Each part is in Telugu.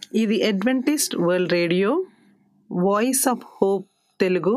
ఇది Adventist World Radio Voice of Hope Telugu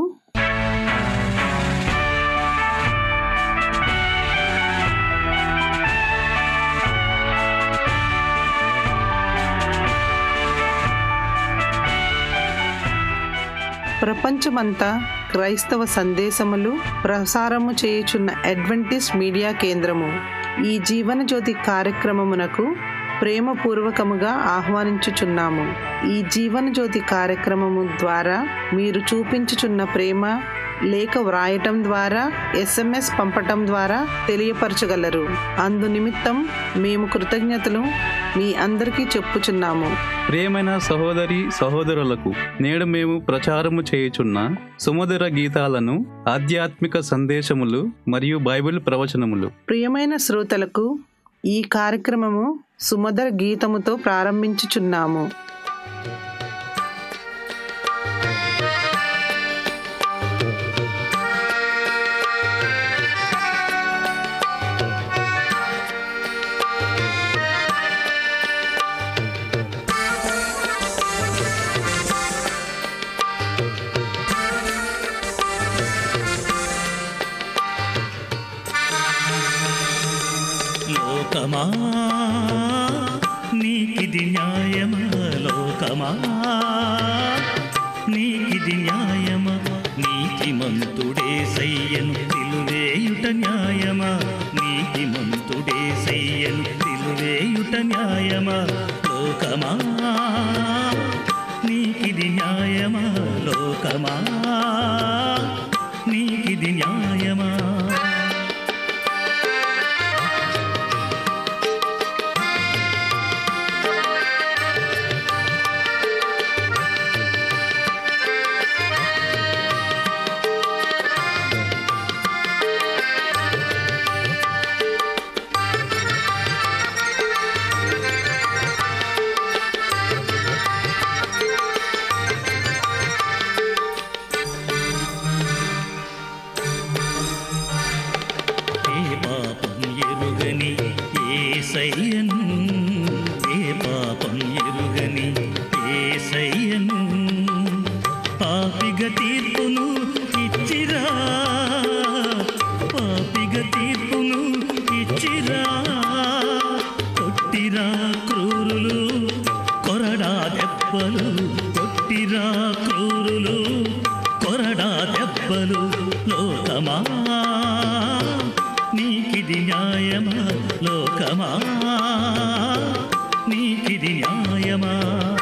ప్రపంచమంతా క్రైస్తవ సందేశములు ప్రసారము చేయుచున్న అడ్వెంటిస్ట్ మీడియా కేంద్రము ఈ జీవన జ్యోతి కార్యక్రమమునకు ప్రేమపూర్వకముగా ఆహ్వానించుచున్నాము ఈ జీవన జ్యోతి కార్యక్రమము ద్వారా మీరు చూపించుచున్న ప్రేమ లేఖ వ్రాయటం ద్వారా ఎస్ఎంఎస్ పంపటం ద్వారా తెలియపరచగలరు అందు నిమిత్తం మేము కృతజ్ఞతలు మీ అందరికీ చెప్పుచున్నాము ప్రియమైన సహోదరి సహోదరులకు నేడు మేము ప్రచారము చేయుచున్న సుమధుర గీతాలను ఆధ్యాత్మిక సందేశములు మరియు బైబిల్ ప్రవచనములు ప్రియమైన శ్రోతలకు ఈ కార్యక్రమము సుమధుర గీతముతో ప్రారంభించుచున్నాము లోకమా నీకిది న్యాయమా లోకమా నీకిది న్యాయమా నీతిమంతుడే సయ్యను నిలువేయుట న్యాయమా నీతిమంతుడే సయ్యను నిలువేయుట న్యాయమా లోకమా నీకిది న్యాయమా లోకమా నీకిది న్యాయమా ఏ పాపం ఎరుగని ఏ సయ్యను ఏ పాపం ఎరుగని ఏ సయ్యను పాపిగ తీర్పును ఇచ్చిరా పాపిగ తీర్పును ఇచ్చిరా కొట్టిరా క్రూరులు కొరడా దెబ్బలు కొట్టిరా క్రూరులు కొరడా దెబ్బలు లోకమా నీకిది న్యాయమా లోకమా నీకిది న్యాయమా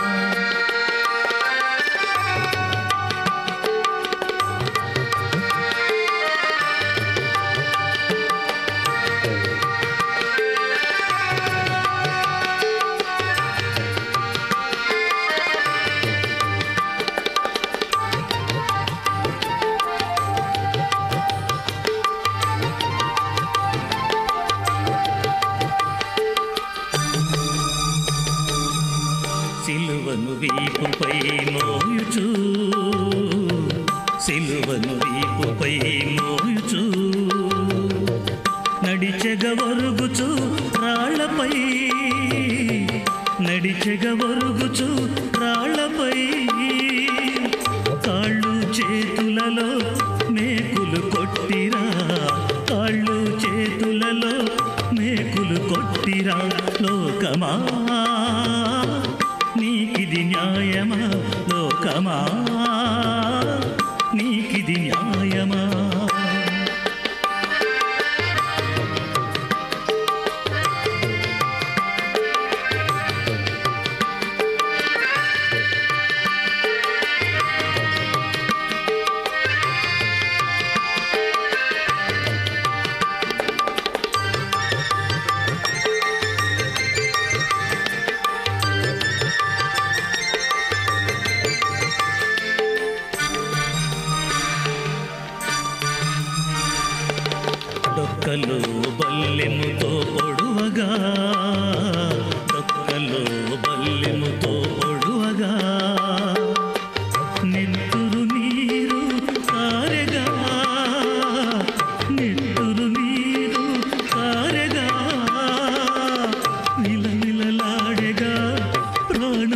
సిలువను వీపుపై మోయుచు సిలువను వీపుపై మోయుచు నడిచెగ ఒరుగుచు రాళ్లపై నడిచెగ ఒరుగుచు రాళ్లపై కాళ్ళు చేతులలో మేకులు కొట్టిరా కాళ్ళు చేతులలో మేకులు కొట్టిరా లోకమా నీకిది న్యాయమా లోకమా నీకిది న్యాయమా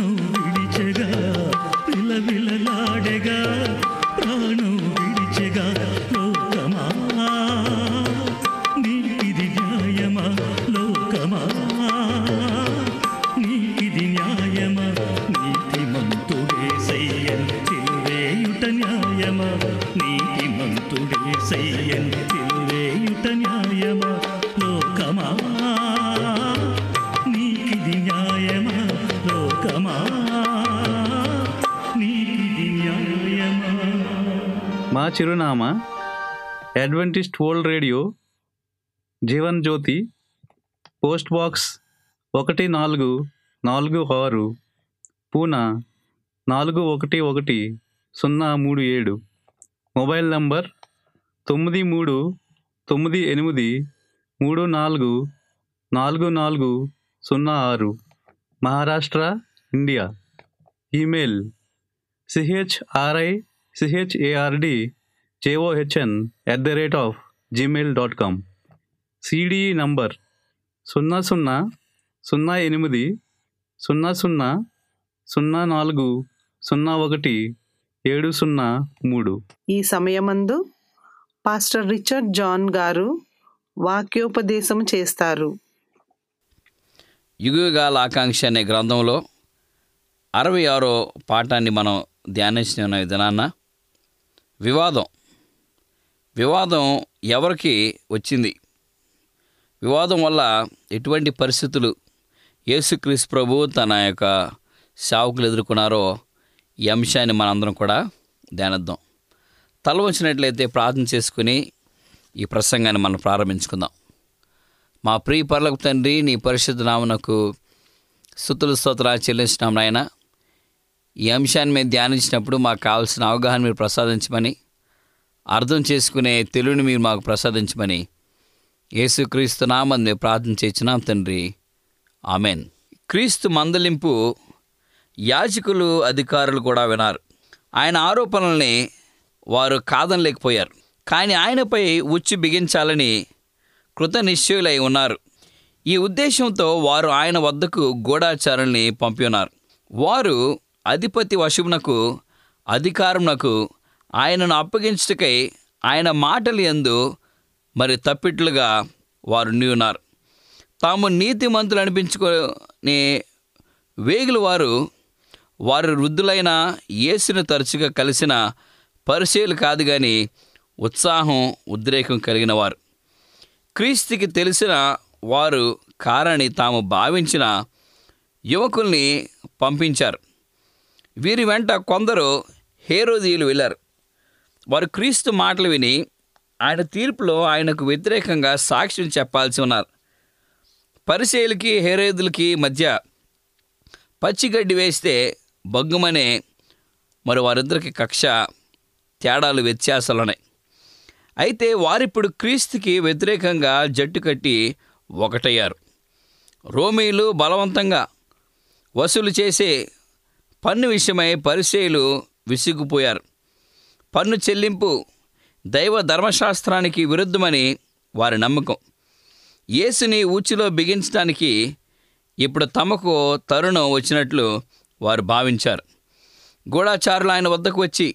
ప్రాణం విడిచగా విలవిలలాడగా ప్రాణం విడిచగా లోకమా నీకిది న్యాయమా లోకమా నీకిది న్యాయమా నీతిమంతుడే సయ్యన్ తిరువేయుట న్యాయమా నీతిమంతుడే సయ్యన్ తిరువేయుట న్యాయమా లోకమా నీకిది న్యాయమా లోకమా నీకిది న్యాయమా మా చిరునామా Adventist World Radio Jeevan Jyothi post box ఒకటి నాలుగు నాలుగు ఆరు పూనా నాలుగు ఒకటి ఒకటి సున్నా మూడు ఏడు మొబైల్ నంబర్ తొమ్మిది మూడు తొమ్మిది ఎనిమిది మూడు నాలుగు నాలుగు నాలుగు సున్నా ఆరు Maharashtra India email CHRI CHARD JOHN at the rate of Gmail dot com CDE number సున్నా సున్నా సున్నా ఎనిమిది సున్నా సున్నా సున్నా నాలుగు సున్నా ఒకటి ఏడు సున్నా మూడు ఈ సమయమందు పాస్టర్ రిచర్డ్ జాన్ గారు వాక్యోపదేశం చేస్తారు యుగయుగాల ఆకాంక్ష అనే గ్రంథంలో అరవై ఆరో పాఠాన్ని మనం ధ్యానించిన విధానాన్న వివాదం వివాదం ఎవరికి వచ్చింది వివాదం వల్ల ఎటువంటి పరిస్థితులు యేసుక్రీస్తు ప్రభు తన యొక్క సేవకులు ఎదుర్కొన్నారో ఈ అంశాన్ని మనందరం కూడా ధ్యానిద్దాం తల వంచినట్లయితే ప్రార్థన చేసుకుని ఈ ప్రసంగాన్ని మనం ప్రారంభించుకుందాం మా ప్రియ పర్లకు తండ్రి నీ పరిశుద్ధ నామనకు స్థుతులు స్తోత్రాలు చెల్లించినాం నాయన ఈ అంశాన్ని మేము ధ్యానించినప్పుడు మాకు కావాల్సిన అవగాహన మీరు ప్రసాదించమని అర్థం చేసుకునే తెలుగుని మీరు మాకు ప్రసాదించమని యేసుక్రీస్తు నామని మేము ప్రార్థన చేయించినాం తండ్రి ఆమెన్ క్రీస్తు మందలింపు యాజకులు అధికారులు కూడా వినారు ఆయన ఆరోపణల్ని వారు కాదనలేకపోయారు కానీ ఆయనపై ఉచ్చు బిగించాలని కృత నిశ్చయులై ఉన్నారు ఈ ఉద్దేశంతో వారు ఆయన వద్దకు గూఢాచారుల్ని పంపినారు వారు అధిపతి వశమునకు అధికారమునకు ఆయనను అప్పగించుటకై ఆయన మాటలు ఎందు మరి తప్పిట్లుగా వారు ఉన్నారు తాము నీతిమంతులు అనిపించుకొని వేగులు వారు వారు వృద్ధులైన యేసును తరచుగా కలిసిన పరిచయలు కాదు కానీ ఉత్సాహం ఉద్రేకం కలిగిన వారు క్రీస్తుకి తెలిసిన వారు కారని తాము భావించిన యువకుల్ని పంపించారు వీరి వెంట కొందరు హేరోదీయులు వెళ్ళారు వారు క్రీస్తు మాటలు విని ఆయన తీర్పులో ఆయనకు వ్యతిరేకంగా సాక్ష్యం చెప్పాల్సి ఉన్నారు పరిచయులకి హేరోదులకి మధ్య పచ్చిగడ్డి వేస్తే బగ్గుమనే మరి వారిద్దరికి కక్ష తేడాలు వ్యత్యాసాలు ఉన్నాయి అయితే వారిప్పుడు క్రీస్తుకి వ్యతిరేకంగా జట్టు కట్టి ఒకటయ్యారు రోమీలు బలవంతంగా వసూలు చేసే పన్ను విషయమై పరిచయులు విసిగిపోయారు పన్ను చెల్లింపు దైవ ధర్మశాస్త్రానికి విరుద్ధమని వారి నమ్మకం యేసుని ఊచిలో బిగించడానికి ఇప్పుడు తమకు తరుణం వచ్చినట్లు వారు భావించారు గూఢాచారులు ఆయన వద్దకు వచ్చి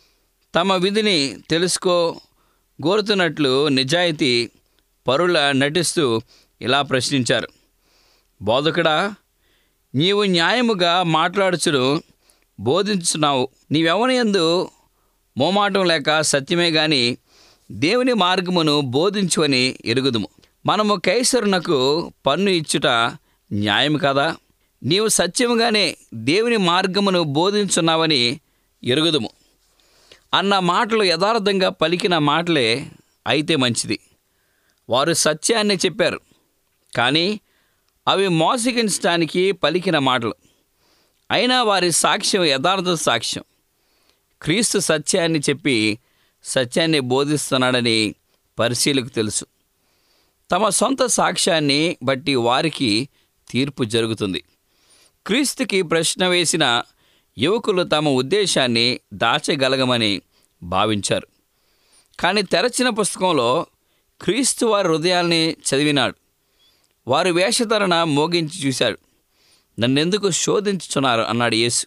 తమ విధిని తెలుసుకో కోరుతున్నట్లు నిజాయితీ పరుల నటిస్తూ ఇలా ప్రశ్నించారు బోధకుడా నీవు న్యాయముగా మాట్లాడుచును బోధించున్నావు నీవెవని ఎందు మోమాటం లేక సత్యమే గాని దేవుని మార్గమును బోధించు అని ఎరుగుదుము మనము కైసరునకు పన్ను ఇచ్చుట న్యాయం కదా నీవు సత్యముగానే దేవుని మార్గమును బోధించున్నావని ఎరుగుదుము అన్న మాటలు యథార్థంగా పలికిన మాటలే అయితే మంచిది వారు సత్యాన్ని చెప్పారు కానీ అవి మోసగించడానికి పలికిన మాటలు అయినా వారి సాక్ష్యం యథార్థ సాక్ష్యం క్రీస్తు సత్యాన్ని చెప్పి సత్యాన్ని బోధిస్తున్నాడని పరిశీలకు తెలుసు తమ సొంత సాక్ష్యాన్ని బట్టి వారికి తీర్పు జరుగుతుంది క్రీస్తుకి ప్రశ్న వేసిన యువకులు తమ ఉద్దేశాన్ని దాచగలగమని భావించారు కానీ తెరచిన పుస్తకంలో క్రీస్తు వారి హృదయాల్ని చదివినాడు వారి వేషధరణ మోగించి చూశాడు నన్నెందుకు శోధించుచున్నారు అన్నాడు యేసు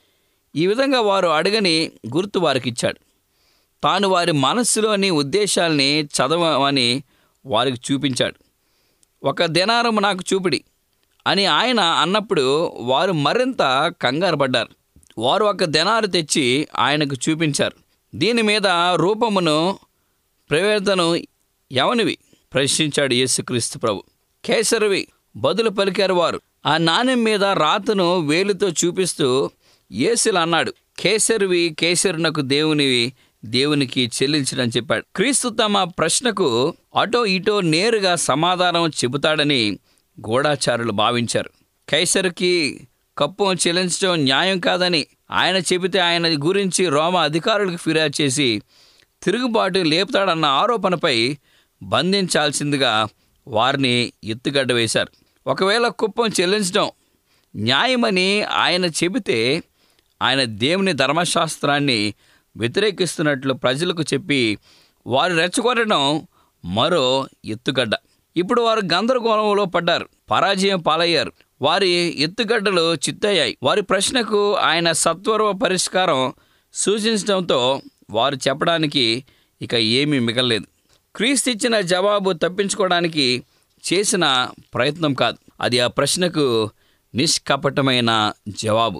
ఈ విధంగా వారు అడగని గుర్తు వారికి ఇచ్చాడు తాను వారి మనస్సులోని ఉద్దేశాల్ని చదవమని వారికి చూపించాడు ఒక దినారము నాకు చూపిడి అని ఆయన అన్నప్పుడు వారు మరింత కంగారు పడ్డారు వారు ఒక దినారు తెచ్చి ఆయనకు చూపించారు దీని మీద రూపమును ప్రవేదను ఎవనివి ప్రశ్నించాడు యేసుక్రీస్తు ప్రభు కేసరివి బదులు పలికారు వారు ఆ నాణ్యం మీద రాతను వేలుతో చూపిస్తూ యేసులు అన్నాడు కేసరివి కేసరునకు దేవునివి దేవునికి చెల్లించడని చెప్పాడు క్రీస్తు తమ ప్రశ్నకు అటో ఇటో నేరుగా సమాధానం చెబుతాడని గూఢాచారులు భావించారు కైసరుకి కప్పం చెల్లించడం న్యాయం కాదని ఆయన చెబితే ఆయన గురించి రోమ అధికారులకు ఫిర్యాదు చేసి తిరుగుబాటు లేపుతాడన్న ఆరోపణపై బంధించాల్సిందిగా వారిని ఎత్తుగడ్డ వేశారు ఒకవేళ కుప్పం చెల్లించడం న్యాయమని ఆయన చెబితే ఆయన దేవుని ధర్మశాస్త్రాన్ని వ్యతిరేకిస్తున్నట్లు ప్రజలకు చెప్పి వారు రెచ్చగొట్టడం మరో ఎత్తుగడ్డ ఇప్పుడు వారు గందరగోళంలో పడ్డారు పరాజయం పాలయ్యారు వారి ఎత్తుగడ్డలు చిత్తయ్యాయి వారి ప్రశ్నకు ఆయన సత్వర పరిష్కారం సూచించడంతో వారు చెప్పడానికి ఇక ఏమీ మిగలలేదు క్రీస్తు ఇచ్చిన జవాబు తప్పించుకోవడానికి చేసిన ప్రయత్నం కాదు అది ఆ ప్రశ్నకు నిష్కపటమైన జవాబు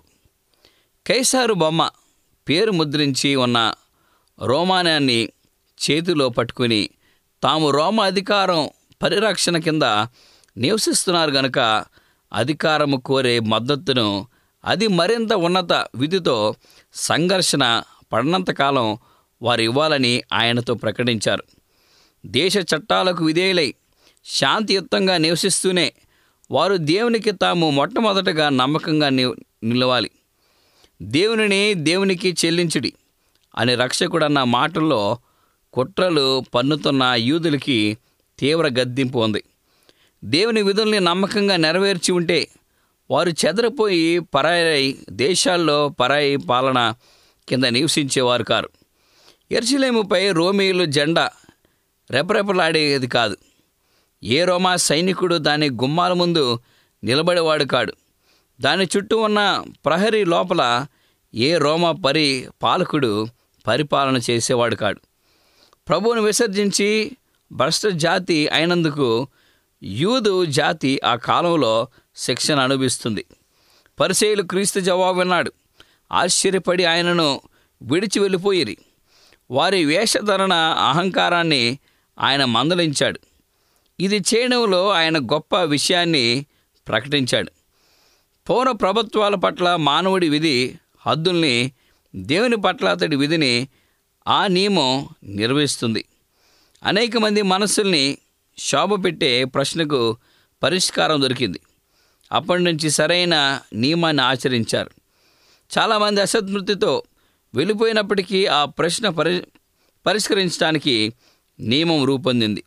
కైసారు బొమ్మ పేరు ముద్రించి ఉన్న రోమానాన్ని చేతిలో పట్టుకుని తాము రోమ అధికారం పరిరక్షణ కింద నివసిస్తున్నారు గనుక అధికారము కోరే మద్దతును అది మరింత ఉన్నత విధితో సంఘర్షణ పడినంతకాలం వారు ఇవ్వాలని ఆయనతో ప్రకటించారు దేశ చట్టాలకు విధేయులై శాంతియుతంగా నివసిస్తూనే వారు దేవునికి తాము మొట్టమొదటగా నమ్మకంగా ని నిలవాలి దేవునిని దేవునికి చెల్లించుడి అని రక్షకుడన్న మాటల్లో కుట్రలు పన్నుతున్న యూదులకి తీవ్ర గద్దింపు ఉంది దేవుని విధుల్ని నమ్మకంగా నెరవేర్చి ఉంటే వారు చెదరిపోయి పరాయి దేశాల్లో పరాయి పాలన కింద నివసించేవారు కారు ఎర్చిలేముపై రోమీయులు జెండా రెపరెపలాడేది కాదు ఏ రోమా సైనికుడు దాని గుమ్మాల ముందు నిలబడేవాడు కాడు దాని చుట్టూ ఉన్న ప్రహరీ లోపల ఏ రోమా పరి పాలకుడు పరిపాలన చేసేవాడు కాడు ప్రభువును విసర్జించి భ్రష్ట జాతి అయినందుకు యూదు జాతి ఆ కాలంలో శిక్షణ అనుభవిస్తుంది పరిచయులు క్రీస్తు జవాబు విన్నాడు ఆశ్చర్యపడి ఆయనను విడిచి వెళ్ళిపోయిరి వారి వేషధరణ అహంకారాన్ని ఆయన మందలించాడు ఇది చేయడంలో ఆయన గొప్ప విషయాన్ని ప్రకటించాడు పౌర ప్రభుత్వాల పట్ల మానవుడి విధి హద్దుల్ని దేవుని పట్ల అతడి విధిని ఆ నియమం నిర్వహిస్తుంది అనేక మంది మనస్సుల్ని శోభ పెట్టే ప్రశ్నకు పరిష్కారం దొరికింది అప్పటి నుంచి సరైన నియమాన్ని ఆచరించారు చాలామంది అసత్మృతితో వెళ్ళిపోయినప్పటికీ ఆ ప్రశ్న పరి పరిష్కరించడానికి నియమం రూపొందింది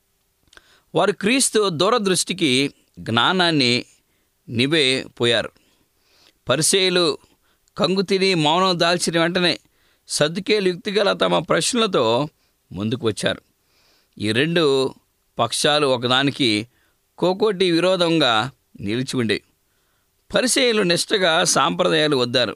వారు క్రీస్తు దూరదృష్టికి జ్ఞానాన్ని నివేపోయారు పరిచయులు కంగు తిని మౌనం దాల్చిన వెంటనే సర్దుకేలు యుక్తిగల తమ ప్రశ్నలతో ముందుకు వచ్చారు ఈ రెండు పక్షాలు ఒకదానికి కోకోటి విరోధంగా నిలిచి ఉండేవి పరిచయులు నిష్టగా సాంప్రదాయాలు వద్దారు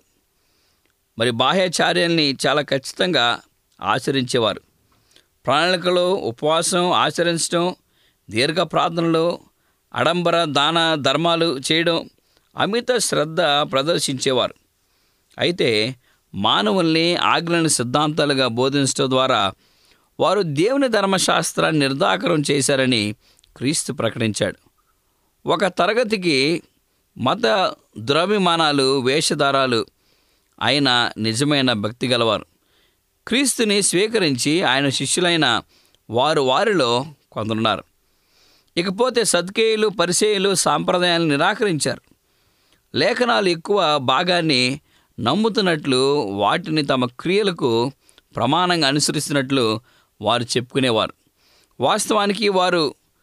మరి బాహ్యచార్యాల్ని చాలా ఖచ్చితంగా ఆచరించేవారు ప్రణాళికలు ఉపవాసం ఆచరించడం దీర్ఘ ప్రార్థనలు అడంబర దాన ధర్మాలు చేయడం అమిత శ్రద్ధ ప్రదర్శించేవారు అయితే మానవుల్ని ఆజ్ఞలను సిద్ధాంతాలుగా బోధించడం ద్వారా వారు దేవుని ధర్మశాస్త్రాన్ని నిర్ధాకరం చేశారని క్రీస్తు ప్రకటించాడు ఒక తరగతికి మత దురభిమానాలు వేషధారాలు అయిన నిజమైన భక్తి గలవారు క్రీస్తుని స్వీకరించి ఆయన శిష్యులైన వారు వారిలో కొందరున్నారు ఇకపోతే సద్కేయులు పరిచయులు సాంప్రదాయాలను నిరాకరించారు లేఖనాలు ఎక్కువ భాగాన్ని నమ్ముతున్నట్లు వాటిని తమ క్రియలకు ప్రమాణంగా అనుసరిస్తున్నట్లు వారు చెప్పుకునేవారు వాస్తవానికి వారు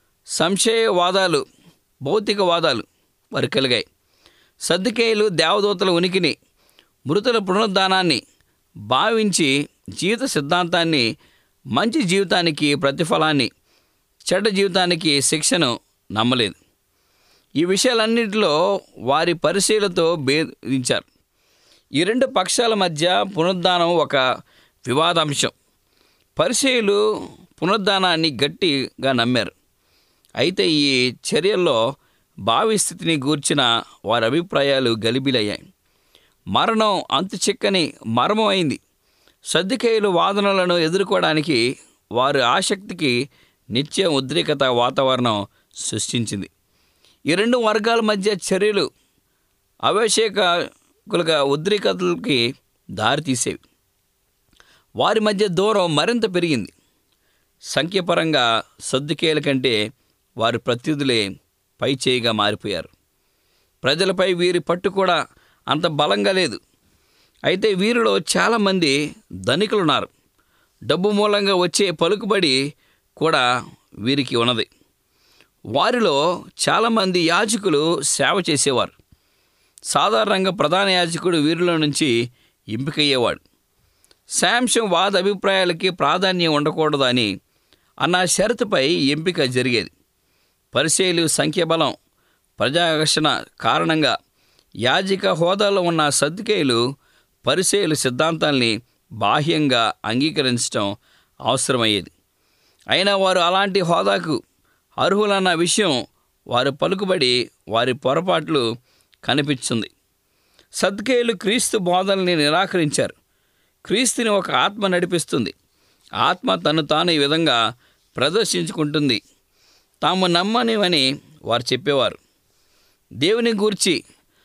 సంశయవాదాలు భౌతికవాదాలు వారు కలిగాయి సర్దుకేయులు దేవదూతల ఉనికిని మృతుల పునరుద్ధానాన్ని భావించి జీవిత సిద్ధాంతాన్ని మంచి జీవితానికి ప్రతిఫలాన్ని చెడ్డ జీవితానికి శిక్షను నమ్మలేదు ఈ విషయాలన్నింటిలో వారి పరిశీలతో భేదించారు ఈ రెండు పక్షాల మధ్య పునరుద్ధానం ఒక వివాదాంశం పరిచయులు పునరుద్ధానాన్ని గట్టిగా నమ్మారు అయితే ఈ చర్యల్లో భావి స్థితిని గూర్చిన వారి అభిప్రాయాలు గలిబిలయ్యాయి మరణం అంతు చిక్కని మర్మం అయింది సర్దికేయులు వాదనలను ఎదుర్కోవడానికి వారి ఆసక్తికి నిత్య ఉద్రిక్తత వాతావరణం సృష్టించింది ఈ రెండు వర్గాల మధ్య చర్యలు అవశేకులుగా ఉద్రిక్తతలకి దారితీసేవి వారి మధ్య దూరం మరింత పెరిగింది సంఖ్యపరంగా సర్దుకేల కంటే వారి ప్రత్యర్థులే పై చేయిగా మారిపోయారు ప్రజలపై వీరి పట్టు కూడా అంత బలంగా లేదు అయితే వీరిలో చాలామంది ధనికులు ఉన్నారు డబ్బు మూలంగా వచ్చే పలుకుబడి కూడా వీరికి ఉన్నది వారిలో చాలామంది యాజకులు సేవ చేసేవారు సాధారణంగా ప్రధాన యాజకుడు వీరిలో నుంచి ఎంపికయ్యేవాడు శాంసం వాద అభిప్రాయాలకి ప్రాధాన్యం ఉండకూడదు అని అన్న షరతుపై ఎంపిక జరిగేది పరిశీలు సంఖ్యాబలం ప్రజాకర్షణ కారణంగా యాజిక హోదాలో ఉన్న సర్దికేయులు పరిశీలు సిద్ధాంతాల్ని బాహ్యంగా అంగీకరించడం అవసరమయ్యేది అయినా వారు అలాంటి హోదాకు అర్హులన్న విషయం వారి పలుకుబడి వారి పొరపాట్లు కనిపించింది సద్కేయులు క్రీస్తు బోధనల్ని నిరాకరించారు క్రీస్తుని ఒక ఆత్మ నడిపిస్తుంది ఆత్మ తను తాను ఈ విధంగా ప్రదర్శించుకుంటుంది తాము నమ్మనివని వారు చెప్పేవారు దేవుని గూర్చి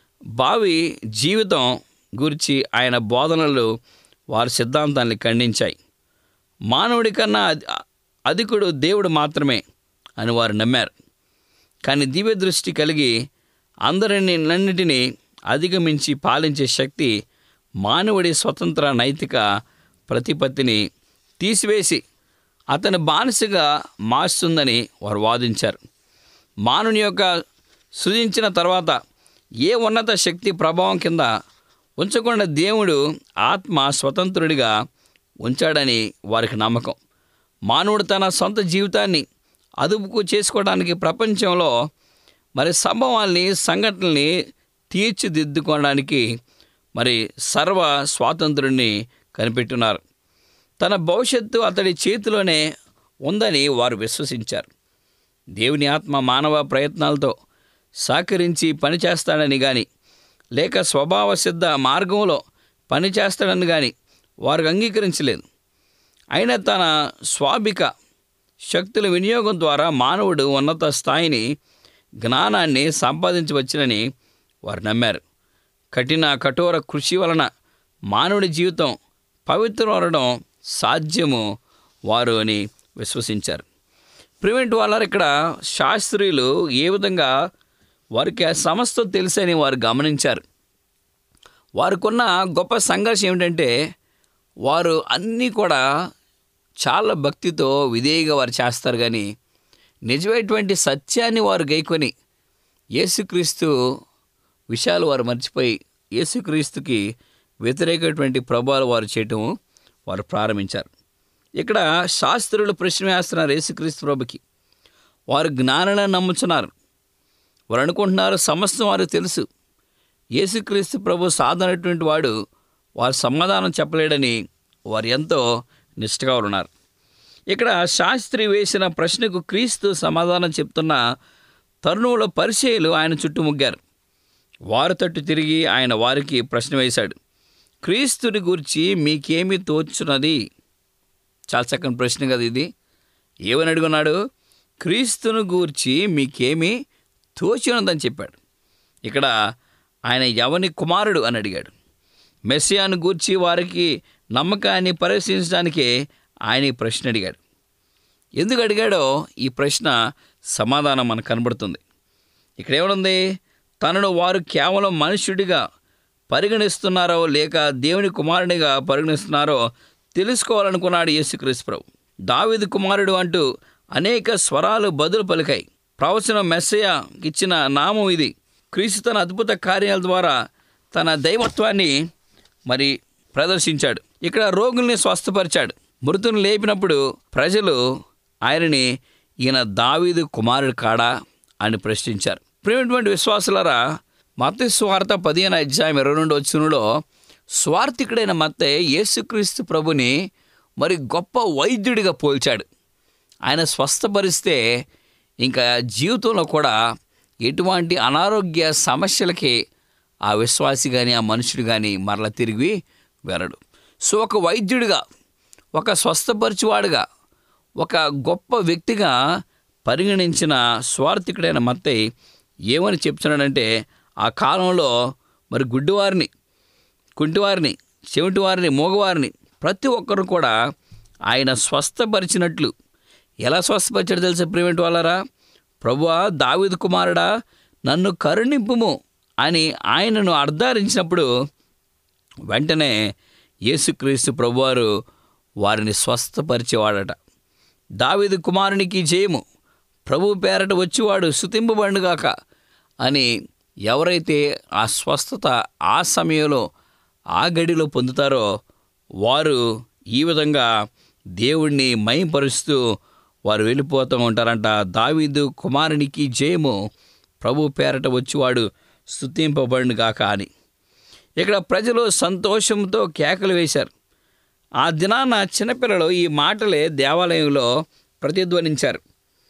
భావి జీవితం గురించి ఆయన బోధనలు వారి సిద్ధాంతాన్ని ఖండించాయి మానవుడి కన్నా అధి- అధికుడు దేవుడు మాత్రమే అని వారు నమ్మారు కానీ దివ్య దృష్టి కలిగి అందరిని నన్నిటినీ అధిగమించి పాలించే శక్తి మానవుడి స్వతంత్ర నైతిక ప్రతిపత్తిని తీసివేసి అతని బానిసగా మార్చుతుందని వారు వాదించారు మానవుని యొక్క సృజించిన తర్వాత ఏ ఉన్నత శక్తి ప్రభావం కింద ఉంచకుండా దేవుడు ఆత్మ స్వతంత్రుడిగా ఉంచాడని వారికి నమ్మకం మానవుడు తన సొంత జీవితాన్ని అదుపుకు చేసుకోవడానికి ప్రపంచంలో మరి సంభవాల్ని సంఘటనల్ని తీర్చిదిద్దుకోవడానికి మరి సర్వ స్వాతంత్రుడిని కనిపెట్టున్నారు తన భవిష్యత్తు అతడి చేతిలోనే ఉందని వారు విశ్వసించారు దేవుని ఆత్మ మానవ ప్రయత్నాలతో సహకరించి పనిచేస్తాడని కానీ లేక స్వభావ సిద్ధ మార్గంలో పనిచేస్తాడని కానీ వారు అంగీకరించలేదు అయినా తన స్వాభిక శక్తుల వినియోగం ద్వారా మానవుడు ఉన్నత స్థాయిని జ్ఞానాన్ని సంపాదించవచ్చునని వారు నమ్మారు కఠిన కఠోర కృషి వలన మానవుడి జీవితం పవిత్రమవడం సాధ్యము వారు అని విశ్వసించారు ప్రివెంట్ వాళ్ళ ఇక్కడ శాస్త్రీయులు ఏ విధంగా వారికి ఆ సమస్త తెలుసని వారు గమనించారు వారికున్న గొప్ప సంఘర్షం ఏమిటంటే వారు అన్నీ కూడా చాలా భక్తితో విధేయగా వారు చేస్తారు కానీ నిజమైనటువంటి సత్యాన్ని వారు గైకొని యేసుక్రీస్తు విషయాలు వారు మర్చిపోయి యేసుక్రీస్తుకి వ్యతిరేకటువంటి ప్రభావాలు వారు చేయటం వారు ప్రారంభించారు ఇక్కడ శాస్త్రులు ప్రశ్న వేస్తున్నారు యేసుక్రీస్తు ప్రభుకి వారు జ్ఞానాన్ని నమ్ముచున్నారు వారు అనుకుంటున్నారు సమస్తం వారు తెలుసు యేసుక్రీస్తు ప్రభు సాధనటువంటి వాడు వారు సమాధానం చెప్పలేడని వారు ఎంతో నిష్ఠగా ఉన్నారు ఇక్కడ శాస్త్రి వేసిన ప్రశ్నకు క్రీస్తు సమాధానం చెప్తున్న తరుణంలో పరిచయలు ఆయన చుట్టుముగ్గారు వారు తట్టు తిరిగి ఆయన వారికి ప్రశ్న వేశాడు క్రీస్తుని గురించి మీకేమి తోచున్నది చాలా చక్కని ప్రశ్న కదా ఇది ఏమని అడుగున్నాడు క్రీస్తును గూర్చి మీకేమి తోచినదని చెప్పాడు ఇక్కడ ఆయన ఎవని కుమారుడు అని అడిగాడు మెస్సియాను గూర్చి వారికి నమ్మకాన్ని పరిశీలించడానికే ఆయన ఈ ప్రశ్న అడిగాడు ఎందుకు అడిగాడో ఈ ప్రశ్న సమాధానం మనకు కనబడుతుంది ఇక్కడ ఏమనుంది తనను వారు కేవలం మనుష్యుడిగా పరిగణిస్తున్నారో లేక దేవుని కుమారునిగా పరిగణిస్తున్నారో తెలుసుకోవాలనుకున్నాడు యేసుక్రీస్తు ప్రభు దావీదు కుమారుడు అంటూ అనేక స్వరాలు బదులు పలికాయి ప్రవచనం మెస్సయ ఇచ్చిన నామం ఇది క్రీస్తు తన అద్భుత కార్యాల ద్వారా తన దైవత్వాన్ని మరి ప్రదర్శించాడు ఇక్కడ రోగుల్ని స్వస్థపరిచాడు మృతుని లేపినప్పుడు ప్రజలు ఆయనని ఈయన దావీదు కుమారుడు కాడా అని ప్రశ్నించారు ప్రేమటువంటి విశ్వాసులారా మత స్వార్థ పదిహేను అధ్యాయం ఇరవై రెండు వచ్చినలో స్వార్థికుడైన మత్తే యేసుక్రీస్తు ప్రభుని మరి గొప్ప వైద్యుడిగా పోల్చాడు ఆయన స్వస్థపరిస్తే ఇంకా జీవితంలో కూడా ఎటువంటి అనారోగ్య సమస్యలకి ఆ విశ్వాసి కానీ ఆ మనుషుడు కానీ మరల తిరిగి వెళ్ళడు సో ఒక వైద్యుడిగా ఒక స్వస్థపరిచేవాడుగా ఒక గొప్ప వ్యక్తిగా పరిగణించిన స్వార్థికుడైన మత్తయ్య ఏమని చెప్తున్నాడంటే ఆ కాలంలో మరి గుడ్డివారిని కుంటివారిని చెవిటివారిని మూగవారిని ప్రతి ఒక్కరు కూడా ఆయన స్వస్థపరిచినట్లు ఎలా స్వస్థపరిచాడు తెలుసా ప్రేమటి వాళ్ళరా ప్రభువా దావిదు కుమారుడా నన్ను కరుణింపుము అని ఆయనను అర్ధారించినప్పుడు వెంటనే యేసుక్రీస్తు ప్రభువారు వారిని స్వస్థపరిచేవాడట దావిదు కుమారునికి జయము ప్రభు పేరట వచ్చివాడు శుతింపబండుగాక అని ఎవరైతే ఆ స్వస్థత ఆ సమయంలో ఆ గడిలో పొందుతారో వారు ఈ విధంగా దేవుణ్ణి మయంపరుస్తూ వారు వెళ్ళిపోతూ ఉంటారంట దావీదు కుమారునికి జయము ప్రభు పేరట వచ్చివాడు స్థుతింపబడుగాక అని ఇక్కడ ప్రజలు సంతోషంతో కేకలు వేశారు ఆ దినాన చిన్నపిల్లలు ఈ మాటలే దేవాలయంలో ప్రతిధ్వనించారు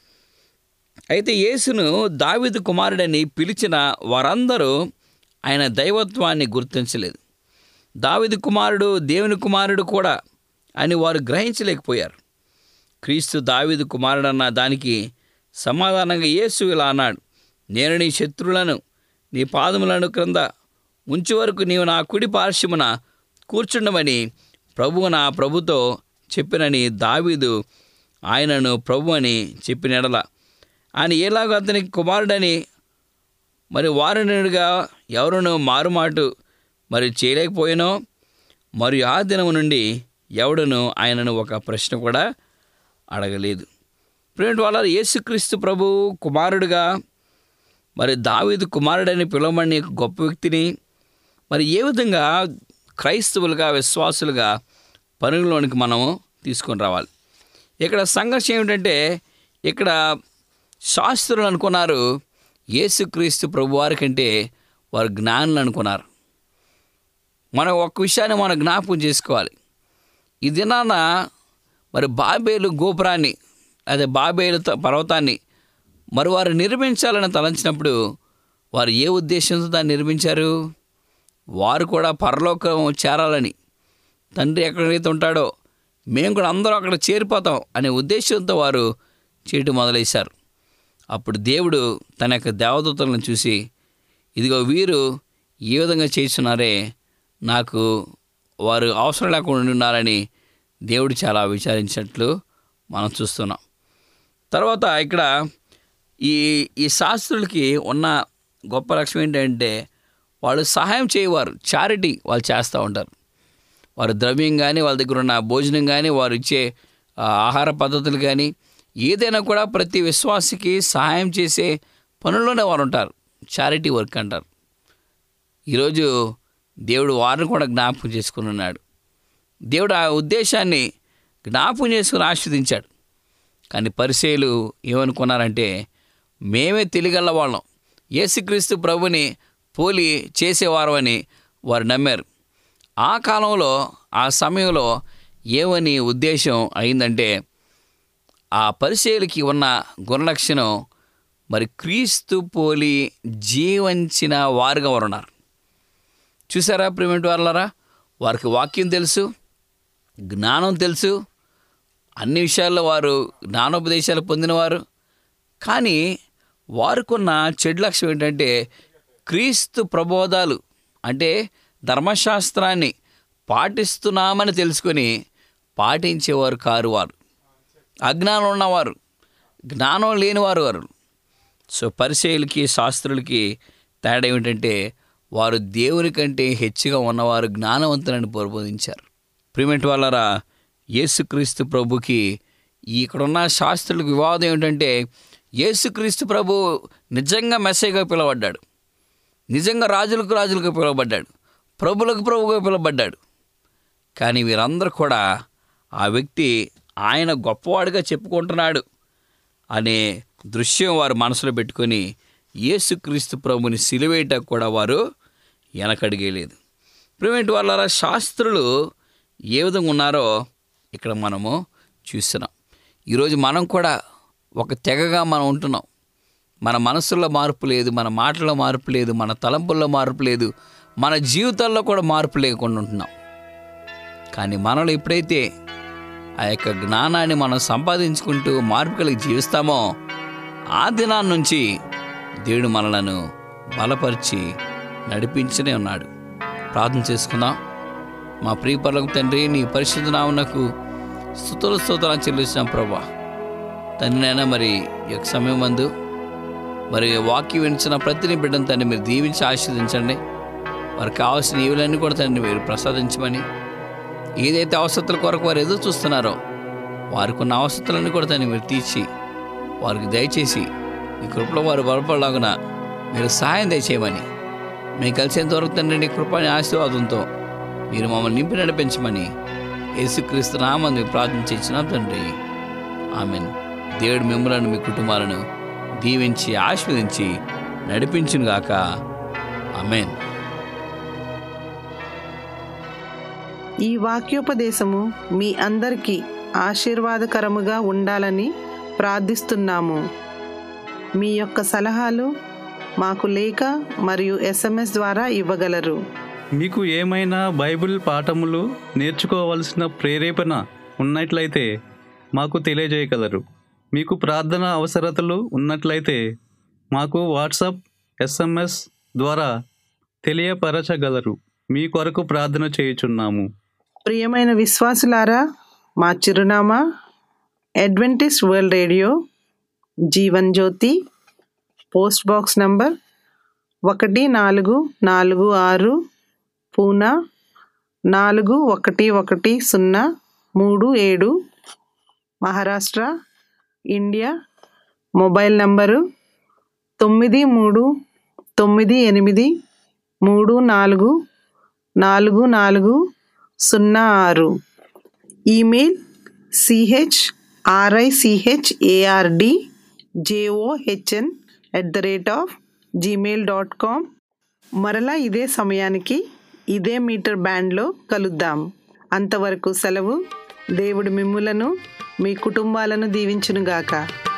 అయితే యేసును దావిదు కుమారుడని పిలిచిన వారందరూ ఆయన దైవత్వాన్ని గుర్తించలేదు దావిదు కుమారుడు దేవుని కుమారుడు కూడా అని వారు గ్రహించలేకపోయారు క్రీస్తు దావిదు కుమారుడన్న దానికి సమాధానంగా యేసు ఇలా అన్నాడు నేను నీ శత్రువులను నీ పాదములను క్రింద ఉంచు వరకు నీవు నా కుడి పార్శ్వమున కూర్చుండమని ప్రభువు నా ప్రభుతో చెప్పినని దావీదు ఆయనను ప్రభు అని చెప్పినడల ఆయన ఎలాగో అతనికి కుమారుడని మరి వారునుడిగా ఎవరును మారుమాటు మరి చేయలేకపోయినో మరియు ఆ దినము నుండి ఎవడును ఆయనను ఒక ప్రశ్న కూడా అడగలేదు ప్రేమిటి వాళ్ళ యేసుక్రీస్తు ప్రభు కుమారుడుగా మరి దావీదు కుమారుడని పిలవమని గొప్ప వ్యక్తిని మరి ఏ విధంగా క్రైస్తవులుగా విశ్వాసులుగా పనుల్లోనికి మనము తీసుకొని రావాలి ఇక్కడ సంఘర్షణ ఏమిటంటే ఇక్కడ శాస్త్రులు అనుకున్నారు యేసుక్రీస్తు ప్రభువారి కంటే వారు జ్ఞానులు అనుకున్నారు మనం ఒక్క విషయాన్ని మనం జ్ఞాపకం చేసుకోవాలి ఈ దినాన మరి బాబేలు గోపురాన్ని అదే బాబేలు త- పర్వతాన్ని మరి వారు నిర్మించాలని తలంచినప్పుడు వారు ఏ ఉద్దేశంతో దాన్ని నిర్మించారు వారు కూడా పరలోకం చేరాలని తండ్రి ఎక్కడైతే ఉంటాడో మేము కూడా అందరం అక్కడ చేరిపోతాం అనే ఉద్దేశంతో వారు చేయటం మొదలేశారు అప్పుడు దేవుడు తన యొక్క దేవదూతలను చూసి ఇదిగో వీరు ఈ విధంగా చేస్తున్నారే నాకు వారు అవసరం లేకుండా ఉన్నారని దేవుడు చాలా విచారించినట్లు మనం చూస్తున్నాం తర్వాత ఇక్కడ ఈ ఈ శాస్త్రులకి ఉన్న గొప్ప లక్ష్యం ఏంటంటే వాళ్ళు సహాయం చేయవారు చారిటీ వాళ్ళు చేస్తూ ఉంటారు వారు ద్రవ్యం కానీ వాళ్ళ దగ్గర ఉన్న భోజనం కానీ వారు ఇచ్చే ఆ, ఆహార పద్ధతులు కానీ ఏదైనా కూడా ప్రతి విశ్వాసికి సహాయం చేసే పనుల్లోనే వారు ఉంటారు చారిటీ వర్క్ అంటారు ఈరోజు దేవుడు వారిని కూడా జ్ఞాపకం చేసుకుని ఉన్నాడు దేవుడు ఆ ఉద్దేశాన్ని జ్ఞాపకం చేసుకుని ఆస్వాదించాడు కానీ పరిచయులు ఏమనుకున్నారంటే మేమే తెలియగల వాళ్ళం యేసుక్రీస్తు ప్రభుని పోలి చేసేవారమని వారు నమ్మారు ఆ కాలంలో ఆ సమయంలో ఏమని ఉద్దేశం అయిందంటే ఆ పరిచయులకి ఉన్న గుణలక్షణం మరి క్రీస్తు పోలి జీవించిన వారుగా వారు ఉన్నారు చూసారా ప్రిమెంట్ వాళ్ళరా వారికి వాక్యం తెలుసు జ్ఞానం తెలుసు అన్ని విషయాల్లో వారు జ్ఞానోపదేశాలు పొందినవారు కానీ వారికున్న చెడు లక్ష్యం ఏంటంటే క్రీస్తు ప్రబోధాలు అంటే ధర్మశాస్త్రాన్ని పాటిస్తున్నామని తెలుసుకొని పాటించేవారు కారు వారు అజ్ఞానం ఉన్నవారు జ్ఞానం లేనివారు వారు సో పరిచయులకి శాస్త్రులకి తేడా ఏమిటంటే వారు దేవుని కంటే హెచ్చుగా ఉన్నవారు జ్ఞానవంతులని ప్రబోధించారు ప్రిమెంట్ వాళ్ళరా యేసుక్రీస్తు ప్రభుకి ఇక్కడున్న శాస్త్రులకు వివాదం ఏమిటంటే యేసుక్రీస్తు ప్రభు నిజంగా మెస్సేగా పిలువబడ్డాడు నిజంగా రాజులకు రాజులకు పిలువబడ్డాడు ప్రభులకు ప్రభుగా పిలువబడ్డాడు కానీ వీరందరూ కూడా ఆ వ్యక్తి ఆయన గొప్పవాడిగా చెప్పుకుంటున్నాడు అనే దృశ్యం వారు మనసులో పెట్టుకొని యేసుక్రీస్తు ప్రభుని సిలువేట కూడా వారు వెనకడిగేయలేదు ప్రివెంట్ వాళ్ళ శాస్త్రులు ఏ విధంగా ఉన్నారో ఇక్కడ మనము చూస్తున్నాం ఈరోజు మనం కూడా ఒక తెగగా మనం ఉంటున్నాం మన మనసుల్లో మార్పు లేదు మన మాటల్లో మార్పు లేదు మన తలంపుల్లో మార్పు లేదు మన జీవితాల్లో కూడా మార్పు లేకుండా ఉంటున్నాం కానీ మనలో ఎప్పుడైతే ఆ యొక్క జ్ఞానాన్ని మనం సంపాదించుకుంటూ మార్పు కలిగి జీవిస్తామో ఆ దినాన్ని నుంచి దేవుడు మనలను బలపరిచి నడిపించనే ఉన్నాడు ప్రార్థన చేసుకుందాం మా ప్రియపరులకు తండ్రి నీ పరిశుద్ధ నామనకు స్థుతుల స్తోత్రాలు చెల్లిస్తున్నాం ప్రభా తండ్రినైనా మరి ఈ యొక్క సమయం మందు మరి వాక్యం వినిచిన ప్రతిని బిడ్డను తండ్రి మీరు దీవించి ఆశీర్వదించండి వారికి కావాల్సిన ఈవులన్నీ కూడా తండ్రి మీరు ప్రసాదించమని ఏదైతే అవసరతల కొరకు వారు ఎదురు చూస్తున్నారో వారికి ఉన్న అవసరతలన్నీ కూడా తండ్రి మీరు తీర్చి వారికి దయచేసి ఈ కృపలో వారు బలపడలాగున మీరు సహాయం దయచేయమని మేము కలిసేంత వరకు తండ్రి నీ కృపని ఆశీర్వాదంతో మీరు మమ్మల్ని నింపి నడిపించమని యేసుక్రీస్తు నామంది ప్రార్థన ఇచ్చినాం తండ్రి ఆమెన్ దేవుడు మిమ్మలను మీ కుటుంబాలను దీవించి ఆశీర్వదించి నడిపించునుగాక ఆమెన్ ఈ వాక్యోపదేశము మీ అందరికీ ఆశీర్వాదకరముగా ఉండాలని ప్రార్థిస్తున్నాము మీ యొక్క సలహాలు మాకు లేఖ మరియు ఎస్ఎంఎస్ ద్వారా ఇవ్వగలరు మీకు ఏమైనా బైబిల్ పాఠములు నేర్చుకోవలసిన ప్రేరేపణ ఉన్నట్లయితే మాకు తెలియజేయగలరు మీకు ప్రార్థన అవసరతలు ఉన్నట్లయితే మాకు వాట్సాప్ ఎస్ఎంఎస్ ద్వారా తెలియపరచగలరు మీ కొరకు ప్రార్థన చేయుచున్నాము ప్రియమైన విశ్వాసులారా మా చిరునామా Adventist World Radio Jeevan Jyothi post box number ఒకటి నాలుగు నాలుగు ఆరు పూనా నాలుగు ఒకటి ఒకటి సున్నా మూడు ఏడు మహారాష్ట్ర ఇండియా మొబైల్ నంబరు తొమ్మిది మూడు తొమ్మిది ఎనిమిది మూడు నాలుగు నాలుగు నాలుగు సున్నా ఆరు email CH RICH ARD JOHN at the rate of Gmail dot com మరలా ఇదే సమయానికి ఇదే మీటర్ బ్యాండ్లో కలుద్దాం అంతవరకు సెలవు దేవుడు మిమ్ములను మీ కుటుంబాలను దీవించునుగాక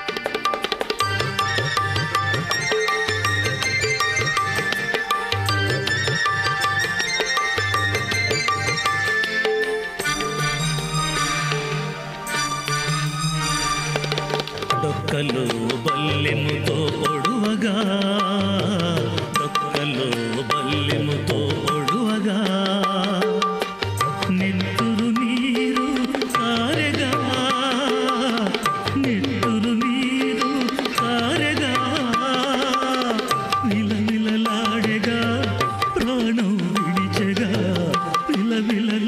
డొక్కలో బల్లెముతో పొడువగా డొక్కలో బల్లెముతో పొడువగా నిత్తురు నీరు కారెగా నిత్తురు నీరు కారెగా విలవిలలాడెగా ప్రాణం విడిచెగా విలవిల